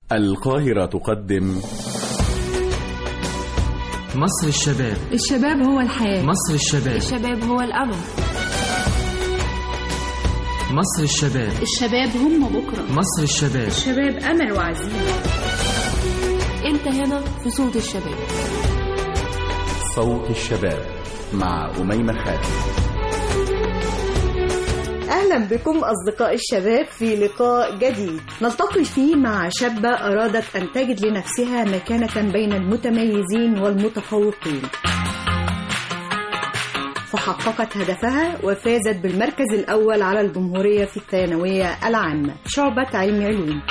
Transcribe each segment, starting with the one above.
القاهرة تقدم مصر الشباب الشباب هو الحياة مصر الشباب الشباب هو الأمل مصر الشباب الشباب هم بكرة مصر الشباب الشباب أمل وعزيمة أنت هنا في صوت الشباب صوت الشباب مع أميمة خالد أهلا بكم أصدقاء الشباب في لقاء جديد نلتقي فيه مع شابة أرادت أن تجد لنفسها مكانة بين المتميزين والمتفوقين فحققت هدفها وفازت بالمركز الأول على الجمهورية في الثانوية العامة شعبة علم علوم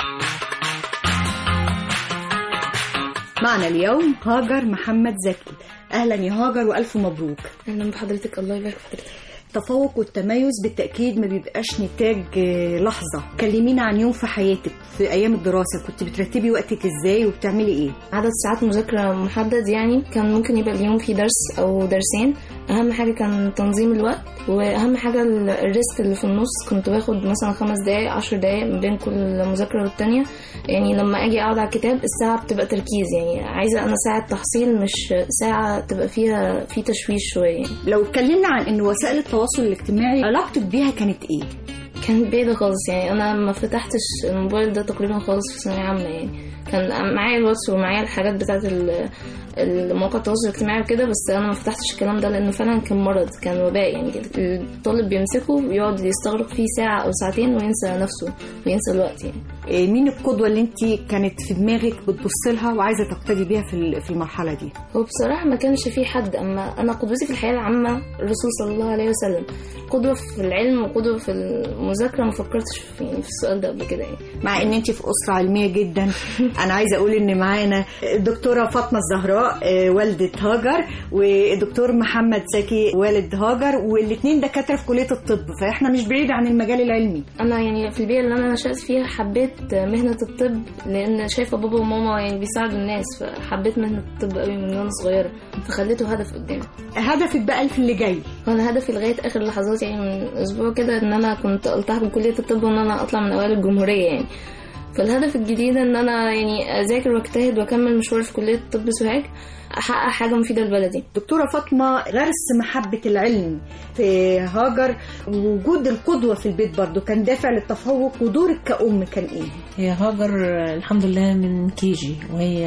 معنا اليوم هاجر محمد زكي أهلا يا هاجر وألف مبروك اهلا بحضرتك الله يبارك في حضرتك التفوق والتميز بالتأكيد ما بيبقاش نتاج آه، لحظة كلمينا عن يوم في حياتك في أيام الدراسة كنت بترتبي وقتك إزاي وبتعملي إيه عدد ساعات مذاكرة محدد يعني كان ممكن يبقى اليوم فيه درس أو درسين أهم حاجة كان تنظيم الوقت وأهم حاجة ال- الريست اللي في النص كنت باخد مثلا خمس دقايق عشر دقايق ما بين كل مذاكرة والتانية يعني لما أجي أقعد على الكتاب الساعة بتبقى تركيز يعني عايزة أنا ساعة تحصيل مش ساعة تبقى فيها في تشويش شوية يعني. لو اتكلمنا عن إن وسائل التواصل الاجتماعي علاقتك بيها كانت إيه؟ كانت بعيدة خالص يعني أنا ما فتحتش الموبايل ده تقريبا خالص في ثانوية عامة يعني كان معايا الواتس ومعايا الحاجات بتاعت ال- المواقع التواصل الاجتماعي وكده بس أنا ما فتحتش الكلام ده لأنه فعلا كان مرض كان وباء يعني كده الطالب بيمسكه ويقعد يستغرق فيه ساعة أو ساعتين وينسى نفسه وينسى الوقت يعني إيه، مين القدوة اللي أنت كانت في دماغك بتبص لها وعايزة تقتدي بيها في ال- في المرحلة دي؟ هو بصراحة ما كانش في حد أما أنا قدوتي في الحياة العامة الرسول صلى الله عليه وسلم قدوة في العلم وقدوة في المذاكرة ما فكرتش في, يعني في السؤال ده قبل كده يعني مع ان انت في اسره علميه جدا انا عايزه اقول ان معانا الدكتوره فاطمه الزهراء آه، والده هاجر والدكتور محمد زكي والد هاجر والاثنين دكاتره في كليه الطب فاحنا مش بعيد عن المجال العلمي انا يعني في البيئه اللي انا نشات فيها حبيت مهنه الطب لان شايفه بابا وماما يعني بيساعدوا الناس فحبيت مهنه الطب قوي من وانا صغيره فخليته هدف قدامي هدفك بقى في اللي جاي وانا هدفي لغايه اخر لحظات يعني من اسبوع كده ان انا كنت التحق بكليه الطب وان انا اطلع من اوائل الجمهوريه يعني فالهدف الجديد ان انا يعني اذاكر واجتهد واكمل مشواري في كليه الطب سوهاج احقق حاجه مفيده لبلدي دكتوره فاطمه غرس محبه العلم في هاجر ووجود القدوه في البيت برضو كان دافع للتفوق ودورك كأم كان ايه هي هاجر الحمد لله من كيجي وهي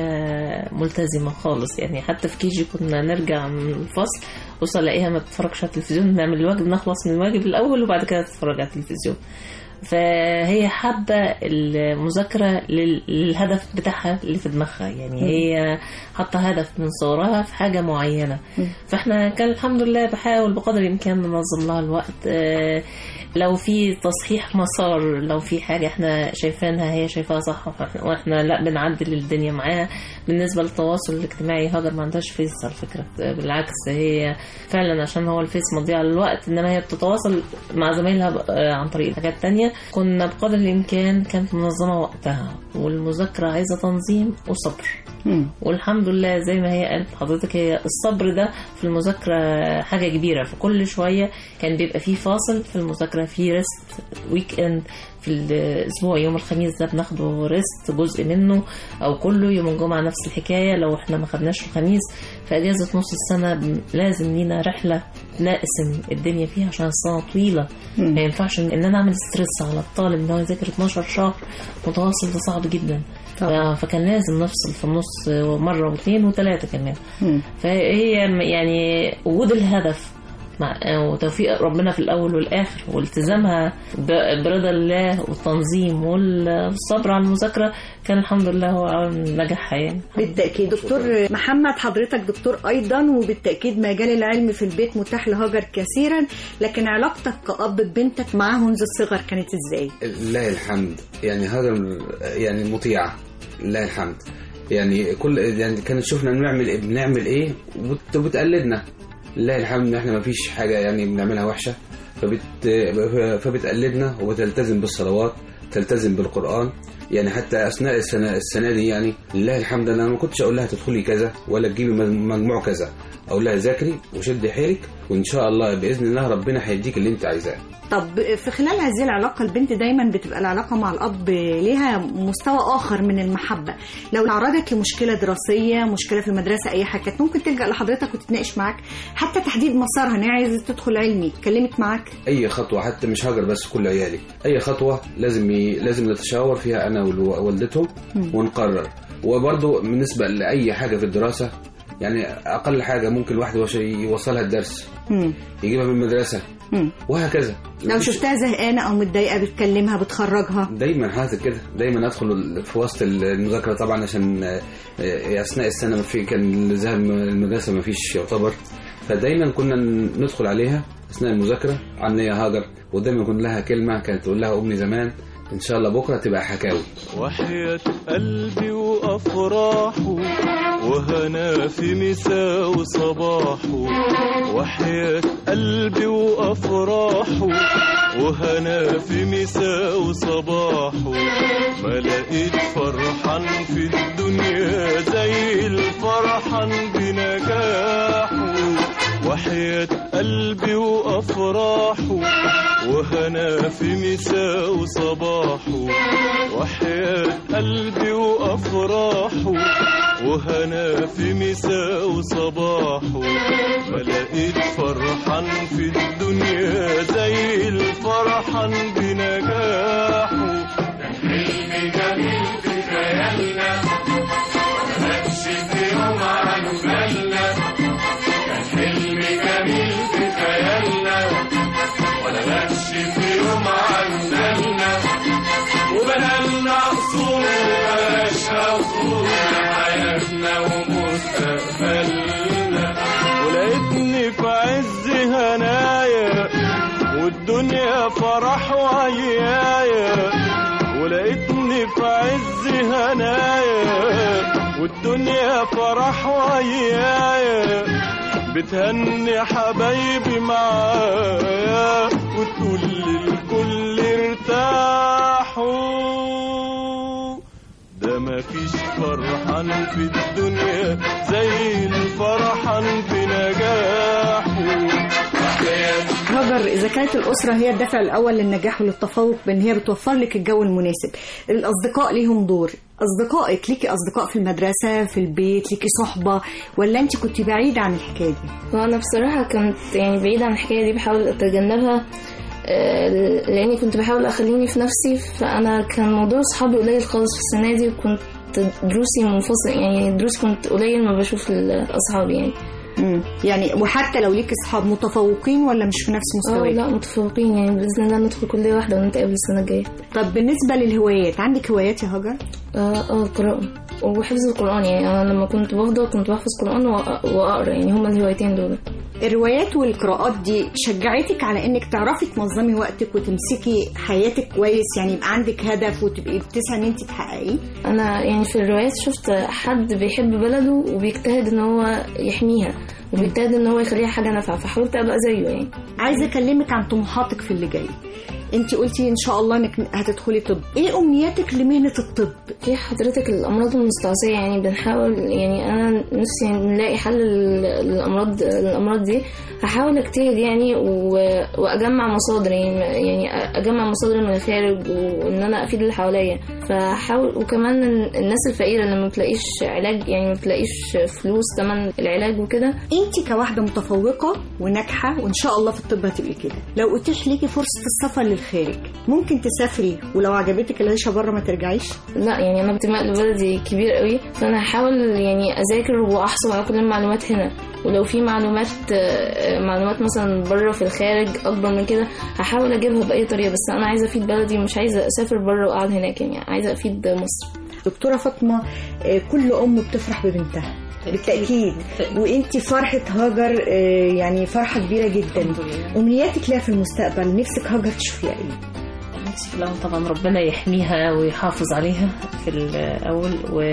ملتزمة خالص يعني حتى في كيجي كنا نرجع من الفصل وصل الاقيها ما بتتفرجش على التلفزيون نعمل الواجب نخلص من الواجب الأول وبعد كده تتفرج على التلفزيون فهي حابة المذاكرة لل- للهدف بتاعها اللي في دماغها يعني هي حاطة هدف من صغرها في حاجة معينة فاحنا كان الحمد لله بحاول بقدر الإمكان ننظم لها الوقت آه، لو في تصحيح مسار لو في حاجة احنا شايفينها هي شايفاها صح وإحنا- واحنا لا بنعدل الدنيا معاها بالنسبة للتواصل الاجتماعي هاجر ما عندهاش فيس على فكرة بالعكس هي فعلا عشان هو الفيس مضيع للوقت انما هي بتتواصل مع زمايلها ب- آه، عن طريق حاجات تانية كنا بقدر الامكان كانت منظمة وقتها والمذاكرة عايزة تنظيم وصبر والحمد لله زي ما هي قالت حضرتك هي الصبر ده في المذاكرة حاجة كبيرة فكل شوية كان بيبقى فيه فاصل في المذاكرة فيه ريست ويك اند في الأسبوع يوم الخميس ده بناخده ريست جزء منه أو كله يوم الجمعة نفس الحكاية لو احنا ما خدناش الخميس في أجازة نص السنة بن- لازم لينا رحلة نقسم الدنيا فيها عشان السنة طويلة ما ينفعش إن أنا أعمل ستريس على الطالب إن هو يذاكر 12 شهر متواصل ده صعب جدا طبعا. ف- فكان لازم نفصل في النص مرة واثنين وثلاثة كمان فهي يعني وجود الهدف مع وتوفيق ربنا في الأول والآخر والتزامها ب- برضا الله والتنظيم والصبر على المذاكرة كان الحمد لله هو عامل نجاحها يعني بالتأكيد دكتور محمد حضرتك دكتور أيضا وبالتأكيد مجال العلم في البيت متاح لهاجر كثيرا لكن علاقتك كأب ببنتك معاه منذ الصغر كانت إزاي؟ لله الحمد يعني هذا يعني مطيعة لله الحمد يعني كل يعني كانت تشوفنا بنعمل بنعمل ايه وبت- وبتقلدنا لله الحمد ان احنا ما فيش حاجه يعني بنعملها وحشه فبت فبتقلدنا وبتلتزم بالصلوات تلتزم بالقران يعني حتى اثناء السنه السنه دي يعني لله الحمد انا ما كنتش اقول لها تدخلي كذا ولا تجيبي مجموع كذا اقول لها ذاكري وشدي حيلك وان شاء الله باذن الله ربنا هيديك اللي انت عايزاه طب في خلال هذه العلاقة البنت دايما بتبقى العلاقة مع الأب ليها مستوى آخر من المحبة لو تعرضت لمشكلة دراسية مشكلة في المدرسة أي حاجة كانت ممكن تلجأ لحضرتك وتتناقش معاك حتى تحديد مسارها إن هي عايزة تدخل علمي اتكلمت معاك اي خطوه حتى مش هاجر بس كل عيالي اي خطوه لازم ي... لازم نتشاور فيها انا ووالدتهم ونقرر وبرضه بالنسبه لاي حاجه في الدراسه يعني اقل حاجه ممكن الواحد يوش- يوصلها الدرس مم. يجيبها من المدرسه مم. وهكذا لو مفيش- شفتها زهقانة أو متضايقة بتكلمها بتخرجها دايما حاسس كده دايما ادخل في وسط المذاكره طبعا عشان آه، آه، اثناء السنه ما في كان الذهاب المدرسه ما فيش يعتبر فدايما كنا ندخل عليها اثناء المذاكره عن يا هاجر ودايما يكون لها كلمه كانت تقول لها امي زمان ان شاء الله بكره تبقى حكاوي وحياة قلبي وأفراحه وهنا في مساء وصباحه وحياة قلبي وأفراحه وهنا في مساء وصباحه ما لقيت فرحان في الدنيا زي الفرحان بنجاحه وحياة قلبي وأفراحه وهنا في مساء وصباحه وحياة قلبي وأفراحه وهنا في مساء وصباحه ما لقيت فرحان في الدنيا زي الفرحان بنجاحه كان حلم جميل في خيالنا ماتش في يوم عن بالنا كان حلم جميل في خيالنا ولا ماتش في يوم عن بالنا وبنالنا قصور وبلاش قصور حياتنا ومستقبلنا ولقيتني في عز هنايا والدنيا فرح وعيايا ولقيتني في عز هنايا والدنيا فرح وعيايا بتهني حبايبي معايا وتقول للكل ارتاحوا ده مفيش فرحان في الدنيا زي الفرحان بنجاحه هاجر إذا كانت الأسرة هي الدافع الأول للنجاح وللتفوق بأن هي بتوفر لك الجو المناسب الأصدقاء ليهم دور أصدقائك ليكي أصدقاء في المدرسة في البيت ليكي صحبة ولا أنت كنت بعيدة عن الحكاية دي وانا بصراحه كنت يعني بعيده عن الحكايه دي بحاول اتجنبها آه، لاني كنت بحاول اخليني في نفسي فانا كان موضوع صحابي قليل خالص في السنه دي وكنت دروسي منفصل يعني دروس كنت قليل ما بشوف ال- اصحابي يعني مم. يعني وحتى لو ليكي صحاب متفوقين ولا مش في نفس اه مستواك لا متفوقين يعني باذن الله ندخل كليه واحده ونتقابل السنه الجايه طب بالنسبة للهوايات عندك هوايات يا هاجر اه اه القراءه وحفظ القران يعني انا لما كنت بفضل كنت بحفظ قران وأ- واقرا يعني هما الهوايتين دول الروايات والقراءات دي شجعتك على انك تعرفي تنظمي وقتك وتمسكي حياتك كويس يعني يبقى عندك هدف وتبقي بتسعي ان انت تحققيه انا يعني في الروايات شفت حد بيحب بلده وبيجتهد ان هو يحميها وبيجتهد ان هو يخليها حاجه نافعه فحاولت ابقى زيه يعني عايزه اكلمك عن طموحاتك في اللي جاي انت قلتي ان شاء الله انك هتدخلي طب ايه امنياتك لمهنه الطب في حضرتك الامراض المستعصيه يعني بنحاول يعني انا نفسي نلاقي حل لل- للامراض الامراض دي هحاول اجتهد يعني و- واجمع مصادر يعني يعني اجمع مصادر من الخارج وان انا افيد اللي حواليا فحاول وكمان الناس الفقيره اللي ما بتلاقيش علاج يعني ما بتلاقيش فلوس تمن العلاج وكده انت كواحده متفوقه وناجحه وان شاء الله في الطب هتبقي كده لو اتيح ليكي فرصه السفر للخارج ممكن تسافري ولو عجبتك العيشه بره ما ترجعيش لا يعني انا انتماء لبلدي كبير قوي فانا هحاول يعني اذاكر واحصل على كل المعلومات هنا ولو في معلومات آه، معلومات مثلا بره في الخارج اكبر من كده هحاول اجيبها باي طريقه بس انا عايزه افيد بلدي مش عايزه اسافر بره واقعد هناك يعني عايزه افيد مصر دكتوره فاطمه آه، كل ام بتفرح ببنتها بالتاكيد وانت فرحه هاجر آه، يعني فرحه كبيره جدا امنياتك لها في المستقبل نفسك هاجر تشوفيها ايه نفسي لو طبعا ربنا يحميها ويحافظ عليها في الأول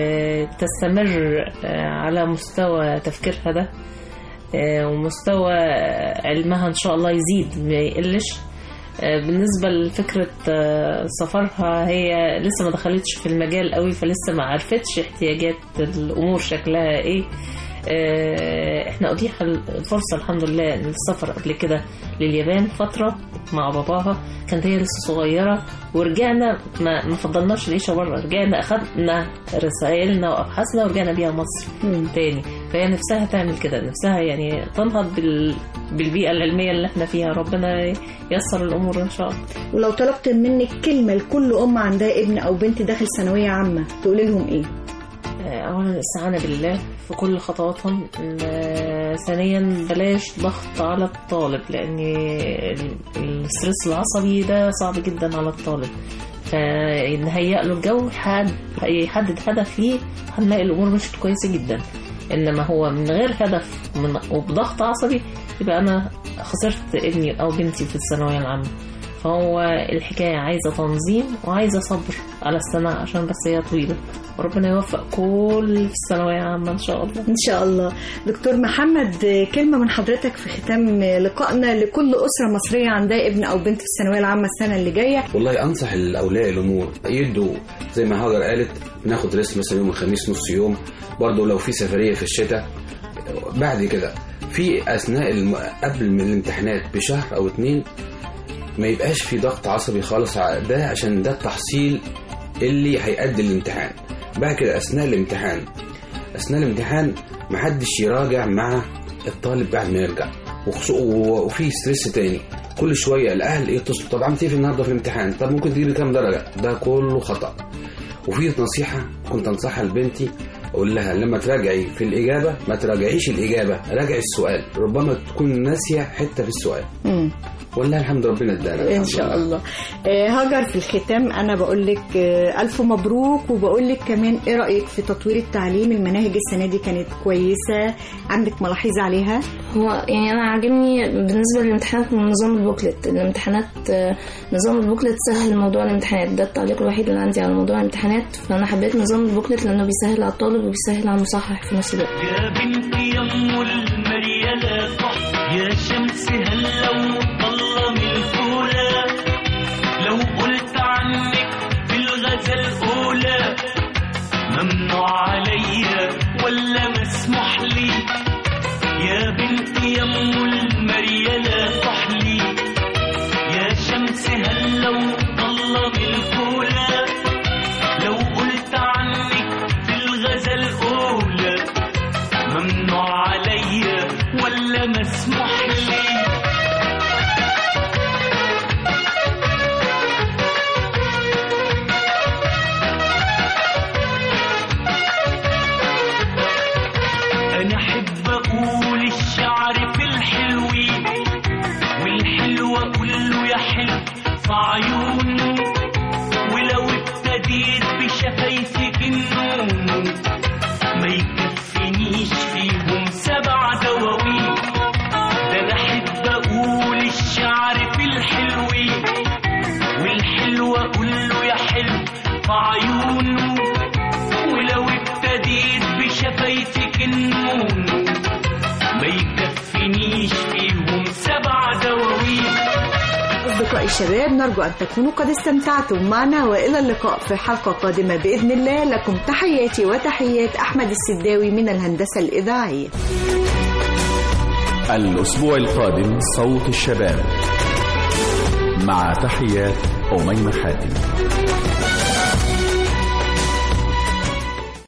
وتستمر آه، على مستوى تفكيرها ده آه، ومستوى علمها إن شاء الله يزيد ما يقلش آه، بالنسبة لفكرة آه، سفرها هي لسه ما دخلتش في المجال قوي فلسه ما عرفتش احتياجات الأمور شكلها ايه آه، احنا اتيح الفرصه الحمد لله للسفر قبل كده لليابان فتره مع باباها كانت هي لسه صغيره ورجعنا ما ما فضلناش العيشه بره رجعنا اخدنا رسائلنا وابحاثنا ورجعنا بيها مصر تاني فهي نفسها تعمل كده نفسها يعني تنهض بال... بالبيئه العلميه اللي احنا فيها ربنا ييسر الامور ان شاء الله ولو طلبت منك كلمة لكل أم عندها ابن أو بنت داخل ثانوية عامة تقولي لهم إيه؟ اولا الاستعانه بالله في كل خطواتهم آه، ثانيا بلاش ضغط على الطالب لان ال- الستريس العصبي ده صعب جدا على الطالب فنهيئ له الجو يحد- يحدد هدف ليه هنلاقي الامور مش كويسه جدا انما هو من غير هدف من وبضغط عصبي يبقى انا خسرت ابني او بنتي في الثانويه العامه فهو الحكاية عايزة تنظيم وعايزة صبر على السنة عشان بس هي طويلة وربنا يوفق كل في الثانوية عامة إن شاء الله إن شاء الله دكتور محمد كلمة من حضرتك في ختام لقائنا لكل أسرة مصرية عندها ابن أو بنت في الثانوية العامة السنة اللي جاية والله انصح الاولياء الامور يدوا زي ما هاجر قالت ناخد ريست مثلا يوم الخميس نص يوم برضه لو في سفريه في الشتاء بعد كده في اثناء الم... قبل من الامتحانات بشهر او اتنين ما يبقاش في ضغط عصبي خالص ع- ده عشان ده التحصيل اللي هيأدي الامتحان بعد كده اثناء الامتحان اثناء الامتحان محدش يراجع مع الطالب بعد ما يرجع وخصو- و- وفي ستريس تاني كل شويه الاهل يتصلوا طب عملت ايه في النهارده في الامتحان طب ممكن تجيب لي كام درجه ده كله خطا وفي نصيحه كنت انصحها لبنتي اقول لها لما تراجعي في الاجابه ما تراجعيش الاجابه راجعي السؤال ربما تكون ناسيه حته في السؤال مم. والله الحمد ربنا ادانا إن الحمد شاء لله. الله آه، هاجر في الختام أنا بقول لك آه، ألف مبروك وبقول لك كمان إيه رأيك في تطوير التعليم المناهج السنة دي كانت كويسة عندك ملاحظة عليها هو يعني انا عاجبني بالنسبه للامتحانات من نظام البوكلت الامتحانات آه، نظام البوكلت سهل موضوع الامتحانات ده التعليق الوحيد اللي عندي على موضوع الامتحانات فانا حبيت نظام البوكلت لانه بيسهل على الطالب وبيسهل على المصحح في نفس الوقت يا بنتي يم المريالة صح يا شمس هلا وطلة من الفولة لو قلت عنك في الغزل أولى ممنوع عليا ولا مسموح لي يا بنتي يم المريالة صح لي يا شمس هلا وطلة من الفولة لو قلت عنك في الغزل أولى ممنوع عليا ولا مسموح لي أنا أحب أقول الشعر في الحلوين والحلو أقول له يا حلو في عيونه ولو ابتديت بشفايفك النوم ما يكفينيش فيهم سبع دواوين ده انا احب اقول الشعر في الحلوين والحلو اقول له يا حلو في عيونه ولو ابتديت بشفايفك النوم ما يكفينيش فيهم سبع دواوين أصدقائي الشباب نرجو أن تكونوا قد استمتعتم معنا وإلى اللقاء في حلقة قادمة بإذن الله لكم تحياتي وتحيات أحمد السداوي من الهندسة الإذاعية الأسبوع القادم صوت الشباب مع تحيات أميمة حاتم